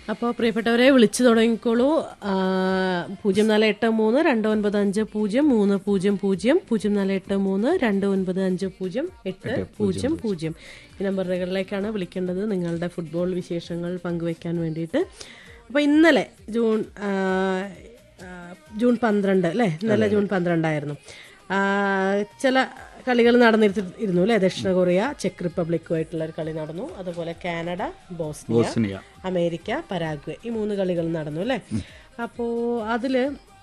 അപ്പോൾ പ്രിയപ്പെട്ടവരെ വിളിച്ചു തുടങ്ങിക്കോളൂ ആ, പൂജ്യം നാല് എട്ട് മൂന്ന് രണ്ട് ഒൻപത് അഞ്ച് പൂജ്യം മൂന്ന് പൂജ്യം പൂജ്യം പൂജ്യം നാല് എട്ട് മൂന്ന് രണ്ട് ഒൻപത് അഞ്ച് പൂജ്യം എട്ട് പൂജ്യം പൂജ്യം ഈ നമ്പറുകളിലേക്കാണ് വിളിക്കേണ്ടത് നിങ്ങളുടെ ഫുട്ബോൾ വിശേഷങ്ങൾ പങ്കുവെക്കാൻ വേണ്ടിയിട്ട് അപ്പോൾ ഇന്നലെ ജൂൺ ആ, ആ, ജൂൺ പന്ത്രണ്ട് അല്ലേ ഇന്നലെ ജൂൺ പന്ത്രണ്ടായിരുന്നു ആ, ചില കളികൾ നടന്നിരുന്നു അല്ലേ ദക്ഷിണ കൊറിയ ചെക്ക് റിപ്പബ്ലിക്കുമായിട്ടുള്ള ഒരു കളി നടന്നു അതുപോലെ Canada Bosnia Bosnia America Paraguay ഈ മൂന്ന് കളികൾ നടന്നു അല്ലേ അപ്പോൾ അതിൽ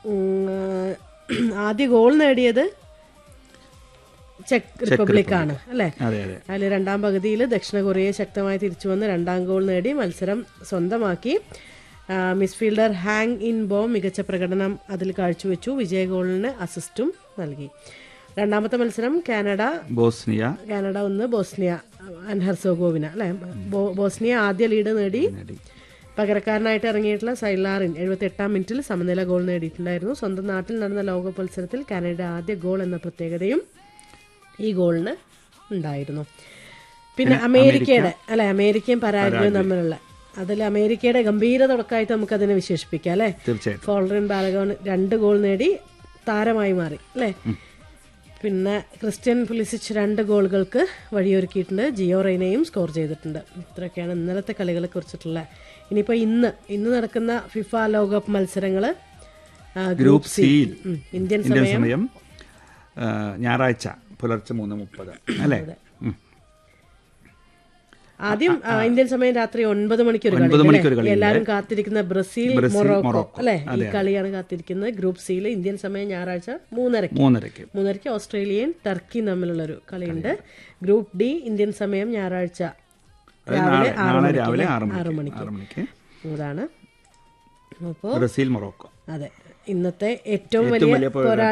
ആദ്യ ഗോൾ നേടിയത് ചെക്ക് റിപ്പബ്ലിക് ആണ് അല്ലേ അതെ അതെ അതിൽ രണ്ടാം പകുതിയിൽ ദക്ഷിണ കൊറിയയെ ശക്തമായി തിരിച്ചു വന്ന് രണ്ടാം ഗോൾ നേടി മത്സരം സ്വന്തമാക്കി ആ, മിഡ്ഫീൽഡർ ഹാങ് ഇൻ ബോം മികച്ച പ്രകടനം അതിൽ കാഴ്ചവെച്ചു വിജയ ഗോളിന് അസിസ്റ്റും നൽകി രണ്ടാമത്തെ മത്സരം കാനഡ ബോസ്നിയ കാനഡ ഒന്ന് ബോസ്നിയ ആൻഡ് ഹെർസോഗോവിന അല്ലെ ബോ- ബോസ്നിയ ആദ്യ ലീഡ് നേടി നേടി പകരക്കാരനായിട്ട് ഇറങ്ങിയിട്ടുള്ള സൈലാറിൻ എഴുപത്തി എട്ടാം മിനിറ്റിൽ സമനില ഗോൾ നേടിയിട്ടുണ്ടായിരുന്നു സ്വന്തം നാട്ടിൽ നടന്ന ലോകകപ്പ് മത്സരത്തിൽ കാനഡയുടെ ആദ്യ ഗോൾ എന്ന പ്രത്യേകതയും ഈ ഗോളിന് ഉണ്ടായിരുന്നു പിന്നെ അമേരിക്കയുടെ അല്ലെ അമേരിക്കയും പരാഗ്വയും തമ്മിലുള്ള അതിൽ അമേരിക്കയുടെ ഗംഭീര തുടക്കമായിട്ട് നമുക്ക് അതിനെ വിശേഷിപ്പിക്കാം അല്ലെ തീർച്ചയായിട്ടും ഫോൾറിൻ ബാലഗോൺ രണ്ട് ഗോൾ നേടി താരമായി മാറി അല്ലേ പിന്നെ ക്രിസ്ത്യൻ പുലിസിച്ച് രണ്ട് ഗോളുകൾക്ക് വഴിയൊരുക്കിയിട്ടുണ്ട് ജിയോ റെയ്നയും സ്കോർ ചെയ്തിട്ടുണ്ട് ഇത്രയൊക്കെയാണ് ഇന്നലത്തെ കളികളെ കുറിച്ചിട്ടുള്ള ഇനിയിപ്പോൾ ഇന്ന് ഇന്ന് നടക്കുന്ന ഫിഫ ലോകകപ്പ് മത്സരങ്ങൾ ഗ്രൂപ്പ് സിയിൽ ഇന്ത്യൻ ഇന്ത്യൻ സമയം ആ, ഞായറാഴ്ച പുലർച്ചെ മൂന്ന് മുപ്പത് അല്ലേ ഉം. ആദ്യം ആ, ഇന്ത്യൻ സമയം രാത്രി ഒൻപത് മണിക്ക് ഒരു ഒൻപത് കളി മണിക്ക് ഒരു അല്ലേ? കളിയുണ്ട്. എല്ലാവരും കാത്തിരിക്കുന്ന ബ്രസീൽ ബ്രസീൽ, മൊറോക്കോ മൊറോക്കോ. അല്ലെ ഈ കളിയാണ് കാത്തിരിക്കുന്നത് ഗ്രൂപ്പ് സിയിൽ ഇന്ത്യൻ സമയം ഞായറാഴ്ച മൂന്നരയ്ക്ക് മൂന്നരയ്ക്ക് മൂന്നരയ്ക്ക് ഓസ്ട്രേലിയയും ടർക്കിയും തമ്മിലുള്ള ഒരു കളിയുണ്ട് ഗ്രൂപ്പ് ഡി ഇന്ത്യൻ സമയം ഞായറാഴ്ച അത് രാവിലെ നാളെ ആറ് നാളെ മണിക്ക് രാവിലെ അല്ലേ? ആറ് ആറ് മണിക്ക് മണിക്ക് ആറ് മണിക്ക് അതാണ് അപ്പോൾ ബ്രസീൽ മൊറോക്കോ അതെ ഇന്നത്തെ ഏറ്റവും ഏറ്റവും വലിയ വലിയ പോരാട്ടം. പോരാ